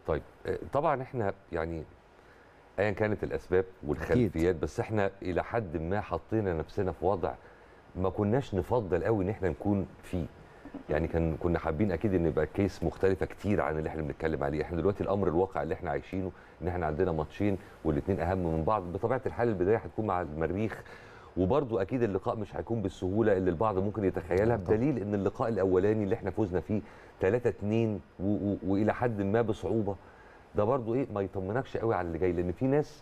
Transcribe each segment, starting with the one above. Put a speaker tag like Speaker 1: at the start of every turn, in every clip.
Speaker 1: طيب آه، طبعا احنا يعني ايا كانت الاسباب والخلفيات بس احنا الى حد ما حطينا نفسنا في وضع ما كناش نفضل قوي ان احنا نكون فيه يعني كان كنا حابين اكيد ان يبقى كيس مختلفه كتير عن اللي احنا بنتكلم عليه احنا دلوقتي الامر الواقع اللي احنا عايشينه ان احنا عندنا ماتشين والاثنين اهم من بعض بطبيعه الحال البدايه هتكون مع المريخ وبرضو اكيد اللقاء مش هيكون بالسهوله اللي البعض ممكن يتخيلها بدليل ان اللقاء الاولاني اللي احنا فزنا فيه 3 2 و- و- والى حد ما بصعوبه ده برضو ايه ما يطمنكش قوي على اللي جاي لان في ناس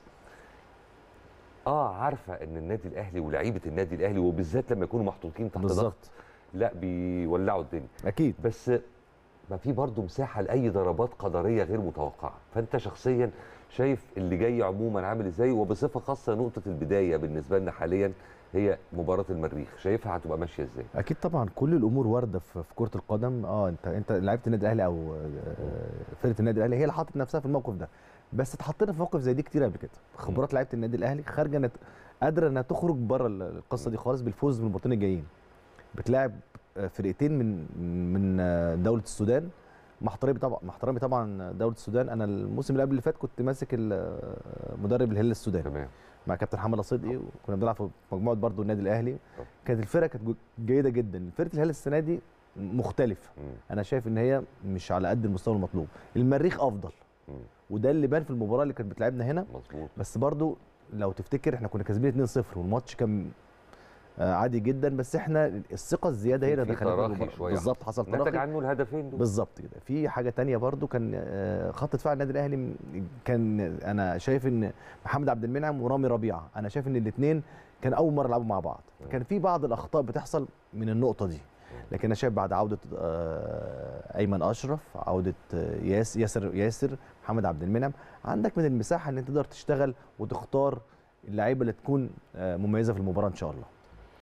Speaker 1: اه عارفه ان النادي الاهلي ولاعيبه النادي الاهلي وبالذات لما يكونوا محطوطين تحت ضغط
Speaker 2: بالظبط
Speaker 1: لا بيولعوا الدنيا
Speaker 2: اكيد
Speaker 1: بس ما في برضه مساحه لاي ضربات قدريه غير متوقعه فانت شخصيا شايف اللي جاي عموما عامل ازاي وبصفه خاصه نقطه البدايه بالنسبه لنا حاليا هي مباراه المريخ شايفها هتبقى ماشيه ازاي
Speaker 2: اكيد طبعا كل الامور وارده في في كره القدم اه انت انت لعيبه النادي الاهلي او آه، فرقه النادي الاهلي هي اللي حطت نفسها في الموقف ده بس اتحطينا في موقف زي دي كتير قبل كده خبرات لعيبه النادي الاهلي خارجه نت... قادره انها تخرج بره القصه دي خالص بالفوز بالبطولتين الجايين بتلاعب آه، فرقتين من من آه، دوله السودان مع احترامي طبعا مع احترامي طبعا دوله السودان انا الموسم اللي قبل اللي فات كنت ماسك ال- آه، مدرب الهلال السوداني
Speaker 1: تمام
Speaker 2: مع كابتن حمد صدقي وكنا بنلعب في مجموعه برضو النادي الاهلي
Speaker 1: طب.
Speaker 2: كانت الفرقه كانت جو- جيده جدا فرقه الهلال السنه دي مختلفه
Speaker 1: مم.
Speaker 2: انا شايف ان هي مش على قد المستوى المطلوب المريخ افضل
Speaker 1: مم.
Speaker 2: وده اللي بان في المباراه اللي كانت بتلعبنا هنا
Speaker 1: مظبوط
Speaker 2: بس برضو لو تفتكر احنا كنا كاسبين 2-0 والماتش كان آه، عادي جدا بس احنا الثقه الزياده هي اللي
Speaker 1: في
Speaker 2: دخلتنا في
Speaker 1: تراخي
Speaker 2: المباراة.
Speaker 1: شوية
Speaker 2: بالظبط حصل
Speaker 1: نتج
Speaker 2: تراخي
Speaker 1: عنه الهدفين دول
Speaker 2: بالظبط كده في حاجه تانية برضو كان آه، خط دفاع النادي الاهلي م- كان انا شايف ان محمد عبد المنعم ورامي ربيعه انا شايف ان الاثنين كان اول مره يلعبوا مع بعض كان في بعض الاخطاء بتحصل من النقطه دي لكن انا شايف بعد عوده آه، ايمن اشرف عوده آه، ياس ياسر ياسر محمد عبد المنعم عندك من المساحه ان انت تقدر تشتغل وتختار اللعيبه اللي تكون آه، مميزه في المباراه ان شاء الله